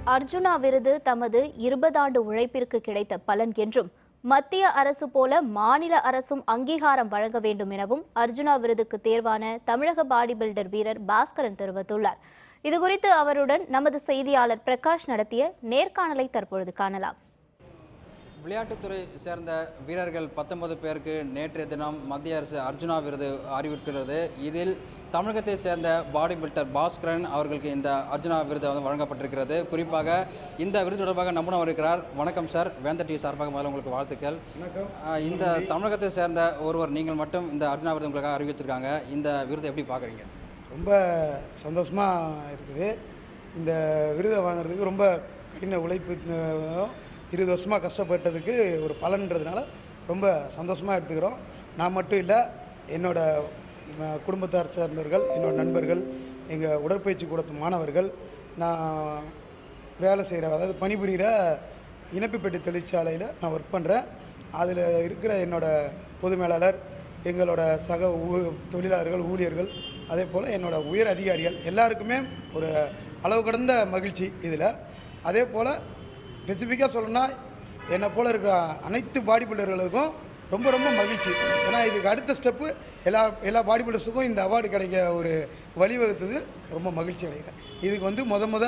அர்ஜுனா விருது தமது இருபதாண்டு உழைப்பிற்கு கிடைத்த பலன் என்றும் மத்திய அரசு போல மாநில அரசும் அங்கீகாரம் வழங்க வேண்டும் எனவும் அர்ஜுனா விருதுக்கு தேர்வான தமிழக பாடி பில்டர் வீரர் பாஸ்கரன் தெரிவித்துள்ளார் இதுகுறித்து அவருடன் நமது செய்தியாளர் பிரகாஷ் நடத்திய நேர்காணலை தற்பொழுது காணலாம் விளையாட்டுத்துறை சேர்ந்த வீரர்கள் பத்தொன்பது பேருக்கு நேற்றைய தினம் மத்திய அரசு அர்ஜுனா விருது அறிவிக்கிறது இதில் தமிழகத்தை சேர்ந்த பாடி பில்டர் பாஸ்கரன் அவர்களுக்கு இந்த அர்ஜுனா விருது வந்து வழங்கப்பட்டிருக்கிறது குறிப்பாக இந்த விருது தொடர்பாக நம்புனர் இருக்கிறார் வணக்கம் சார் வேந்த டிவி சார்பாக முதல்ல உங்களுக்கு வாழ்த்துக்கள் ஆஹ் இந்த தமிழகத்தை சேர்ந்த ஒருவர் நீங்கள் மட்டும் இந்த அர்ஜுனா விருது உங்களுக்காக அறிவிச்சிருக்காங்க இந்த விருதை எப்படி பார்க்குறீங்க ரொம்ப சந்தோஷமாக இருக்குது இந்த விருதை வாங்குறதுக்கு ரொம்ப கடின உழைப்பு அஹ், இருபது வருஷமாக கஷ்டப்பட்டதுக்கு ஒரு பலன்றதுனால ரொம்ப சந்தோஷமாக எடுத்துக்கிறோம் நான் மட்டும் இல்லை என்னோட ம- குடும்பத்தார் சார்ந்தவர்கள் என்னோட நண்பர்கள் எங்கள் உடற்பயிற்சி கூடத்து மாணவர்கள் நான் வேலை செய்கிற அதாவது பணிபுரிகிற இணைப்புப்பேட்டை தொழிற்சாலையில் நான் ஒர்க் பண்ணுறேன் அதில் இருக்கிற என்னோட பொது மேலாளர் எங்களோட சக ஊ தொழிலாளர்கள் ஊழியர்கள் அதே போல் என்னோட உயர் அதிகாரிகள் எல்லாருக்குமே ஒரு அளவு கடந்த மகிழ்ச்சி இதில் அதே போல் ஸ்பெசிஃபிக்காக சொல்லணும்னா என்னை போல் இருக்கிற அனைத்து பாடி பில்டர்களுக்கும் ரொம்ப ரொம்ப மகிழ்ச்சி ஏன்னா இதுக்கு அடுத்த ஸ்டெப்பு எல்லா எல்லா பாடி பில்டர்ஸுக்கும் இந்த அவார்டு கிடைக்க ஒரு வழிவகுத்தது ரொம்ப மகிழ்ச்சி அடைகிறேன் இதுக்கு வந்து முத முத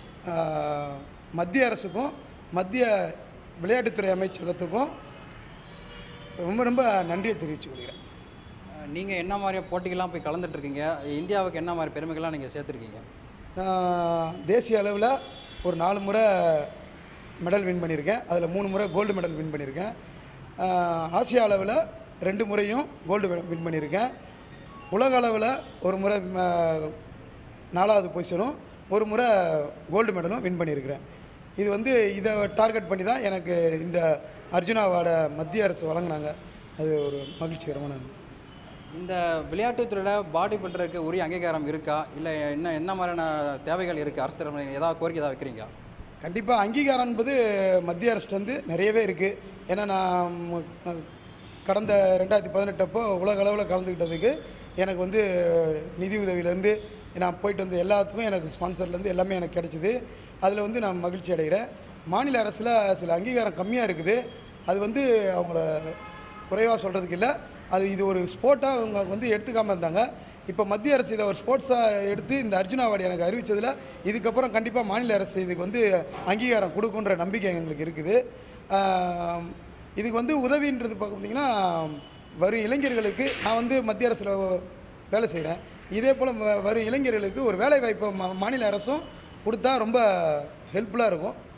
ஆஹ், மத்திய அரசுக்கும் மத்திய விளையாட்டுத்துறை அமைச்சகத்துக்கும் ரொம்ப ரொம்ப நன்றியை தெரிவித்துக் கொள்கிறேன் நீங்கள் என்ன மாதிரி போட்டிகள்லாம் போய் கலந்துட்டு இருக்கீங்க இந்தியாவுக்கு என்ன மாதிரி பெருமைகள்லாம் நீங்கள் சேர்த்துருக்கீங்க நான் தேசிய அளவில் ஒரு நாலு முறை மெடல் வின் பண்ணியிருக்கேன் அதில் மூணு முறை கோல்டு மெடல் வின் பண்ணியிருக்கேன் ஆஹ் ஆசியா அளவில் ரெண்டு முறையும் கோல்டு வின் பண்ணியிருக்கேன் உலக அளவில் ஒரு முறை ம- நாலாவது பொசிஷனும் ஒரு முறை கோல்டு மெடலும் வின் பண்ணியிருக்கிறேன் இது வந்து இதை டார்கெட் பண்ணி தான் எனக்கு இந்த அர்ஜுனா அவார்டை மத்திய அரசு வழங்கினாங்க அது ஒரு மகிழ்ச்சிகரமான இந்த விளையாட்டுத்துறையில் பாடி பில்டருக்கு உரிய அங்கீகாரம் இருக்கா இல்லை என்ன என்ன மாதிரியான தேவைகள் இருக்குது அரசு தரப்பு ஏதாவது கோரிக்கை ஏதாவது வைக்கிறீங்களா கண்டிப்பாக அங்கீகாரம் என்பது மத்திய அரசு வந்து நிறையவே இருக்குது ஏன்னா நான் ம- கடந்த ரெண்டாயிரத்தி பதினெட்டப்போ உலக அளவில் கலந்துக்கிட்டதுக்கு எனக்கு வந்து நிதி உதவியிலேருந்து நான் போயிட்டு வந்த எல்லாத்துக்கும் எனக்கு ஸ்பான்சர்லேருந்து எல்லாமே எனக்கு கிடைச்சிது அதில் வந்து நான் மகிழ்ச்சி அடைகிறேன் மாநில அரசில் சில அங்கீகாரம் கம்மியாக இருக்குது அது வந்து அவங்கள குறைவாக சொல்கிறதுக்கு இல்லை அது இது ஒரு ஸ்போர்ட்டாக அவங்க வந்து எடுத்துக்காமல் இருந்தாங்க இப்போ மத்திய அரசு இதை ஒரு ஸ்போர்ட்ஸாக எடுத்து இந்த அர்ஜுனா அவார்டு எனக்கு அறிவிச்சதில் இதுக்கப்புறம் கண்டிப்பாக மாநில அரசு இதுக்கு வந்து அங்கீகாரம் கொடுக்குன்ற நம்பிக்கை எங்களுக்கு இருக்குது ஆம், இதுக்கு வந்து உதவின்றது பார்க்க பார்த்தீங்கன்னா வரும் இளைஞர்களுக்கு நான் வந்து மத்திய அரசில் வேலை செய்கிறேன் இதே போல் வரும் இளைஞர்களுக்கு ஒரு வேலை வாய்ப்பை மா- மாநில அரசும் கொடுத்தா ரொம்ப ஹெல்ப்ஃபுல்லாக இருக்கும்